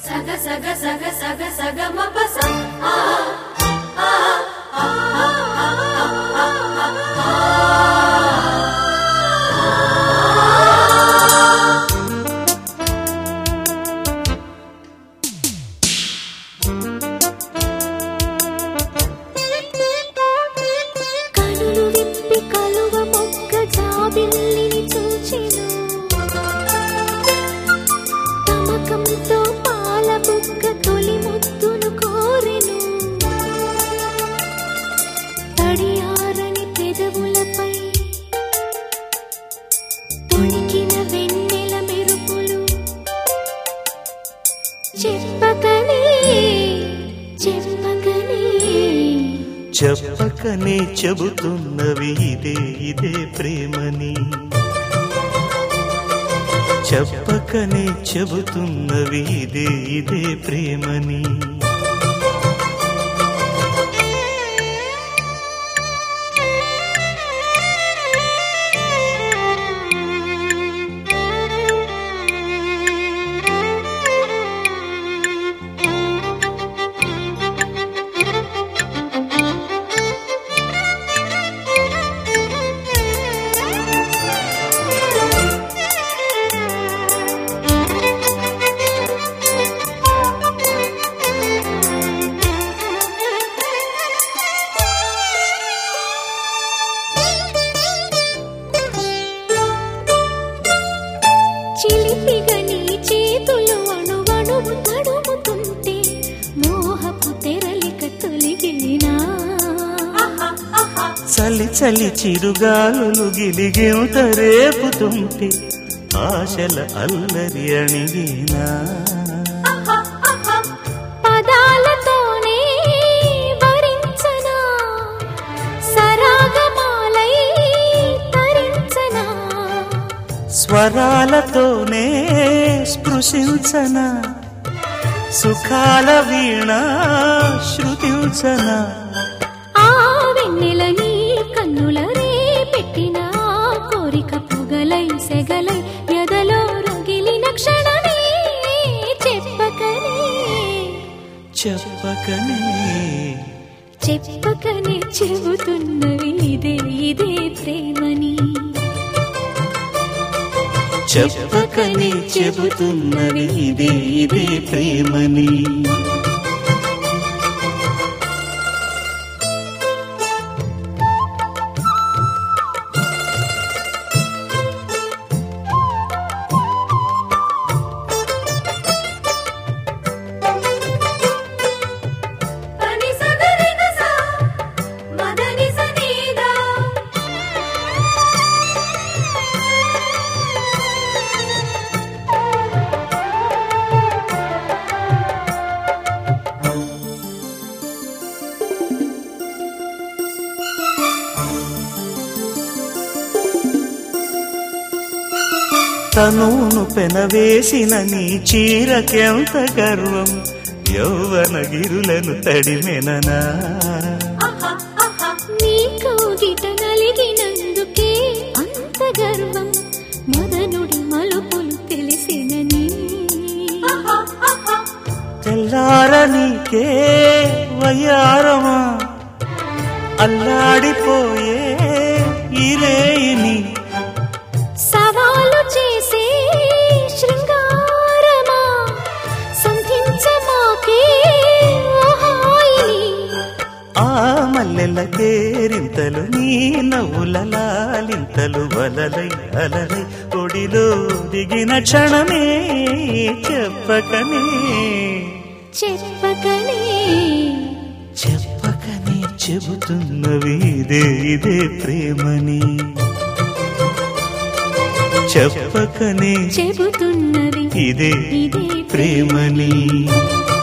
సగ సగ సగ సగ సగ మప స ఆ కనులు విప్పి కలువ మొక్క జాబిల్లిని చూచెను తమకంతో పాల బుక్క తొలి ముద్దును కోరెను తడియారని పెదవులపై తొణికిన వెన్నెల మెరుపులు చెప్పకనే చెప్పకనే చెప్పకనే చెబుతున్నవి ఇదే ఇదే ప్రేమని చెప్పకనే చెబుతున్నవి ఇదే ఇదే ప్రేమని చిలిపిగా నీ చేతులు అణువణువు తడుముతుంటే మోహపు తెరలిక తొలిగినా చలి చలి చిరుగాలులు గిలిగింత రేపుతుంటే ఆశల అల్లరి అణిగినా పదాలతోనే వరించనా సరాగమాలై తరించనా స్వరాలతోనే స్పృశించన సుఖాల వీణ శృతించన ఆ వెన్నెల నీ కన్నుల రే పెట్టిన ఆ కోరిక పొగలై సెగలై ఎదలో రగిలిన క్షణమే చెప్పకనే చెప్పకనే చెప్పకనే చెబుతున్నవి ఇదే ఇదే ప్రేమని చెప్పకనే చెబుతున్నవి ఇదే ఇదే ప్రేమని పని సగరి గస మదని సనీదా తనును పెనవేసిన నీ చీరకెంత గర్వం యౌవన గిరులను తడిమెననా నీ కౌగిట నలిగినందుకే అంత గర్వం మదనుడి మలుపులు తెలిసినని తెల్లార నీకే వయ్యారమా అల్లాడిపోయే ఇరేని సవాలు చేసే శృంగారమా సంధించమాకే ఓహాయిని ఆ మల్లెల కేరింతలు నీ నవ్వుల లాలింతలు వలలై అలలై ఒడిలో దిగిన క్షణమే చెప్పకనే చెప్పకనే చెప్పకనే చెబుతున్నవి ఇదే ఇదే ప్రేమని చెప్పకనే చెబుతున్నవి ఇదే ఇదే ప్రేమని